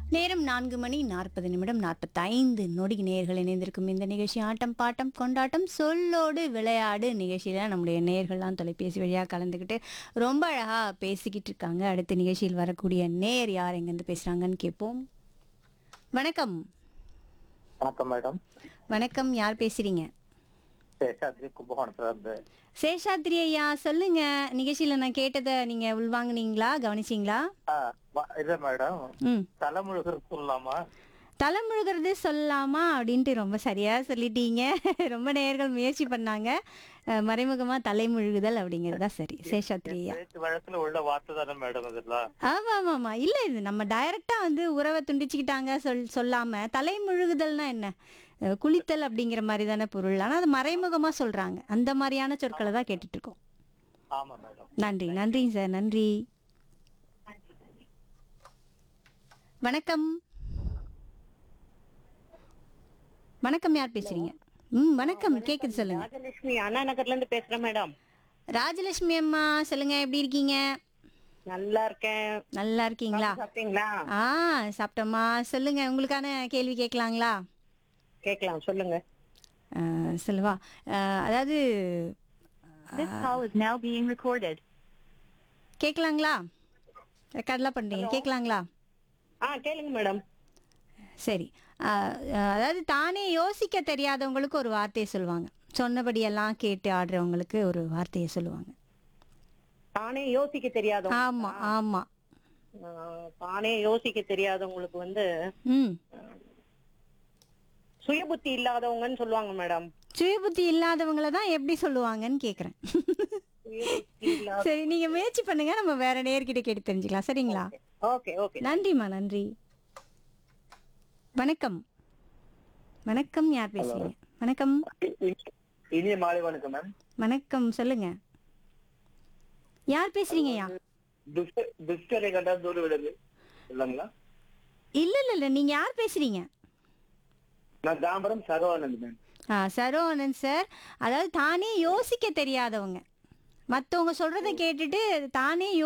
நேரம் நான்கு மணி நாற்பது நிமிடம் நாற்பத்தைந்து நொடி நேர்கள் இணைந்திருக்கும் இந்த நிகழ்ச்சி ஆட்டம் பாட்டம் கொண்டாட்டம் சொல்லோடு விளையாடு நிகழ்ச்சியில் நம்முடைய நேர்கள்லாம் தொலைபேசி வழியாக கலந்துக்கிட்டு ரொம்ப அழகாக பேசிக்கிட்டு இருக்காங்க அடுத்த நிகழ்ச்சியில் வரக்கூடிய நேர் யார் எங்கேருந்து பேசுகிறாங்கன்னு கேட்போம் வணக்கம் வணக்கம் மேடம் வணக்கம் யார் பேசுகிறீங்க சேஷாத்ரி கும்பகோணத்துல இருந்து சேஷாத்ரி ஐயா சொல்லுங்க நிகழ்ச்சியில் நான் கேட்டதை நீங்கள் உள்வாங்குனீங்களா கவனிச்சிங்களா ஆ, வ- இல்ல மேடம் ம் தலைமுழுகிறது சொல்லலாமா தலைமுழுகிறது சொல்லலாமா அப்படின்ட்டு ரொம்ப சரியா சொல்லிட்டீங்க ரொம்ப நேர்கள் முயற்சி பண்ணாங்க அஹ், மறைமுகமா தலைமுழுகுதல் அப்படிங்கிறது தான் சரி சேஷாத்ரியா பேச்சு வழக்குல உள்ள வார்த்தை தானே மேடம் இதெல்லாம் ஆமா ஆமா ஆமா இல்ல இது நம்ம டைரக்டா வந்து உறவை துண்டிச்சுக்கிட்டாங்க சொல் சொல்லாம தலைமுழுகுதல்னா என்ன அஹ், குளித்தல் அப்படிங்கிற மாதிரி தானே பொருள் ஆனா அது மறைமுகமா சொல்றாங்க அந்த மாதிரியான சொற்களை தான் கேட்டுட்டு இருக்கோம் ஆமா மேடம் நன்றி நன்றிங்க சார் நன்றி வணக்கம் வணக்கம் யார் பேசுறீங்க ம் வணக்கம் கேக்குது சொல்லுங்க ராஜலட்சுமி அண்ணா நகர்ல இருந்து பேசுறேன் மேடம் ராஜலட்சுமி அம்மா சொல்லுங்க எப்படி இருக்கீங்க நல்லா இருக்கேன் நல்லா இருக்கீங்களா சாப்பிட்டீங்களா ஆ சாப்பிட்டோம்மா சொல்லுங்க உங்களுக்கான கேள்வி கேட்கலாங்களா கேக்கலாம் சொல்லுங்க ஆ, சொல்லுவா ஆ, அதாவது This call is now being recorded. கேட்கலாங்களா ரெக்கார்ட்லாம் பண்றீங்க கேட்கலாங்களா ஆ கேளுங்க மேடம் சரி ஆ, ஆ, அதாவது தானே யோசிக்க தெரியாதவங்களுக்கு ஒரு வார்த்தையை சொல்லுவாங்க சொன்னபடியெல்லாம் கேட்டு ஆடுறவங்களுக்கு ஒரு வார்த்தையை சொல்லுவாங்க தானே யோசிக்க தெரியாதவங்க ஆமா ஆமா ஆ, தானே யோசிக்க தெரியாதவங்களுக்கு வந்து ம் சுயபுத்தி இல்லாதவங்கன்னு சொல்லுவாங்க மேடம் சுயபுத்தி இல்லாதவங்கள தான் எப்படி சொல்லுவாங்கன்னு கேக்குறேன் சுயபுத்தி இல்லாத சரி நீங்க முயற்சி பண்ணுங்க நம்ம வேற நேர்கிட்ட கேட்டு தெரிஞ்சுக்கலாம் சரிங்களா ஓகே ஓகே நன்றிம்மா நன்றி வணக்கம் வணக்கம் யார் பேசுறீங்க வணக்கம் இனிய மாலை வணக்கம் மேம் வணக்கம் சொல்லுங்க யார் பேசுறீங்கய்யா துஷ்ட துஷ்டரை கண்டா தூர விடுது இல்லைங்களா இல்ல இல்ல இல்ல நீங்க யார் பேசுறீங்க நான் தாம்பரம் சரவானந்த் மேம் ஆ சரோவனன் சார் அதாவது தானே யோசிக்க தெரியாதவங்க மத்தவங்க சொல்றதை கேட்டுட்டு தானே யோ